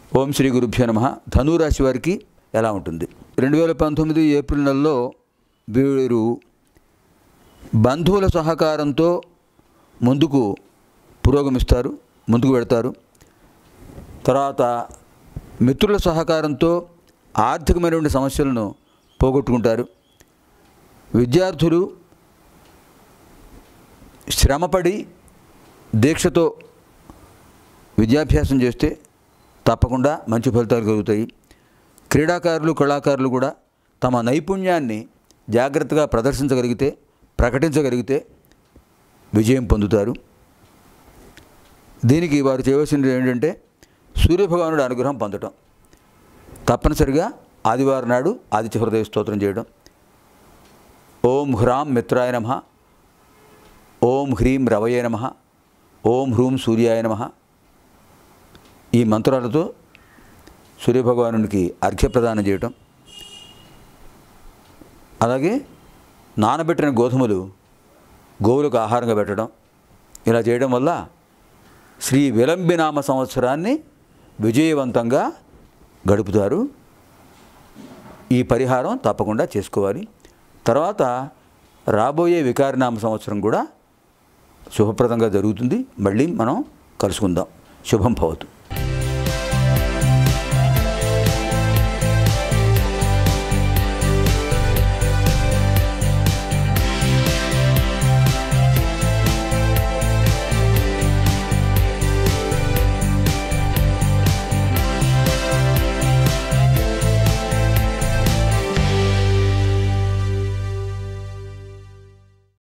ఓం శ్రీ గురుభ్యో నమ ధనురాశి వారికి ఎలా ఉంటుంది రెండు వేల పంతొమ్మిది ఏప్రిల్ నెలలో వీరు బంధువుల సహకారంతో ముందుకు పురోగమిస్తారు ముందుకు వెడతారు తర్వాత మిత్రుల సహకారంతో ఆర్థికమైనటువంటి సమస్యలను పోగొట్టుకుంటారు విద్యార్థులు శ్రమపడి దీక్షతో విద్యాభ్యాసం చేస్తే తప్పకుండా మంచి ఫలితాలు కలుగుతాయి క్రీడాకారులు కళాకారులు కూడా తమ నైపుణ్యాన్ని జాగ్రత్తగా ప్రదర్శించగలిగితే ప్రకటించగలిగితే విజయం పొందుతారు దీనికి వారు చేయవలసినది ఏంటంటే సూర్యభగవానుడి అనుగ్రహం పొందటం తప్పనిసరిగా ఆదివారం నాడు ఆదిత్య హృదయ స్తోత్రం చేయడం ఓం హ్రాం మిత్రాయ నమ ఓం హ్రీం రవయే నమ ఓం హ్రూం సూర్యాయ నమ ఈ మంత్రాలతో సూర్యభగవానునికి అర్ఘ్యప్రదానం చేయటం అలాగే నానబెట్టిన గోధుమలు గోవులకు ఆహారంగా పెట్టడం ఇలా చేయడం వల్ల శ్రీ విలంబినామ సంవత్సరాన్ని విజయవంతంగా గడుపుతారు ఈ పరిహారం తప్పకుండా చేసుకోవాలి తర్వాత రాబోయే వికారనామ సంవత్సరం కూడా శుభప్రదంగా జరుగుతుంది మళ్ళీ మనం కలుసుకుందాం శుభం భవతు